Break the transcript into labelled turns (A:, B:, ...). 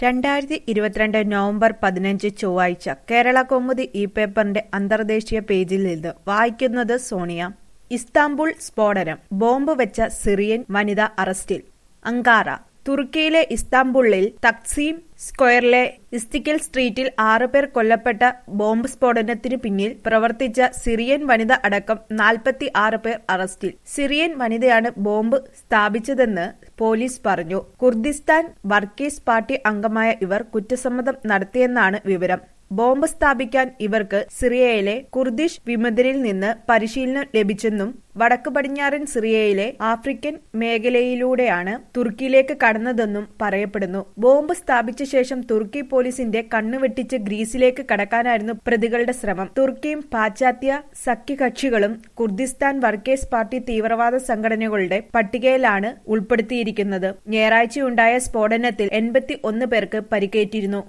A: രണ്ടായിരത്തി ഇരുപത്തിരണ്ട് നവംബർ പതിനഞ്ച് ചൊവ്വാഴ്ച കേരള കൗമുദി ഇ പേപ്പറിന്റെ അന്തർദേശീയ പേജിൽ നിന്ന് വായിക്കുന്നത് സോണിയ ഇസ്താംബുൾ സ്ഫോടനം ബോംബ് വെച്ച സിറിയൻ വനിത അറസ്റ്റിൽ അങ്കാറ തുർക്കിയിലെ ഇസ്താംബുളിൽ തക്സീം സ്ക്വയറിലെ ഇസ്തിക്കൽ സ്ട്രീറ്റിൽ ആറുപേർ കൊല്ലപ്പെട്ട ബോംബ് സ്ഫോടനത്തിനു പിന്നിൽ പ്രവർത്തിച്ച സിറിയൻ വനിത അടക്കം നാൽപ്പത്തി ആറ് പേർ അറസ്റ്റിൽ സിറിയൻ വനിതയാണ് ബോംബ് സ്ഥാപിച്ചതെന്ന് പോലീസ് പറഞ്ഞു കുർദിസ്ഥാൻ വർക്കീസ് പാർട്ടി അംഗമായ ഇവർ കുറ്റസമ്മതം നടത്തിയെന്നാണ് വിവരം ബോംബ് സ്ഥാപിക്കാൻ ഇവർക്ക് സിറിയയിലെ കുർദിഷ് വിമതരിൽ നിന്ന് പരിശീലനം ലഭിച്ചെന്നും വടക്ക് പടിഞ്ഞാറൻ സിറിയയിലെ ആഫ്രിക്കൻ മേഖലയിലൂടെയാണ് തുർക്കിയിലേക്ക് കടന്നതെന്നും പറയപ്പെടുന്നു ബോംബ് സ്ഥാപിച്ച ശേഷം തുർക്കി പോലീസിന്റെ കണ്ണുവെട്ടിച്ച് ഗ്രീസിലേക്ക് കടക്കാനായിരുന്നു പ്രതികളുടെ ശ്രമം തുർക്കിയും പാശ്ചാത്യ സഖ്യകക്ഷികളും കുർദിസ്ഥാൻ വർക്കേഴ്സ് പാർട്ടി തീവ്രവാദ സംഘടനകളുടെ പട്ടികയിലാണ് ഉൾപ്പെടുത്തിയിരിക്കുന്നത് ഞായറാഴ്ചയുണ്ടായ സ്ഫോടനത്തിൽ എൺപത്തി ഒന്ന് പേർക്ക് പരിക്കേറ്റിരുന്നു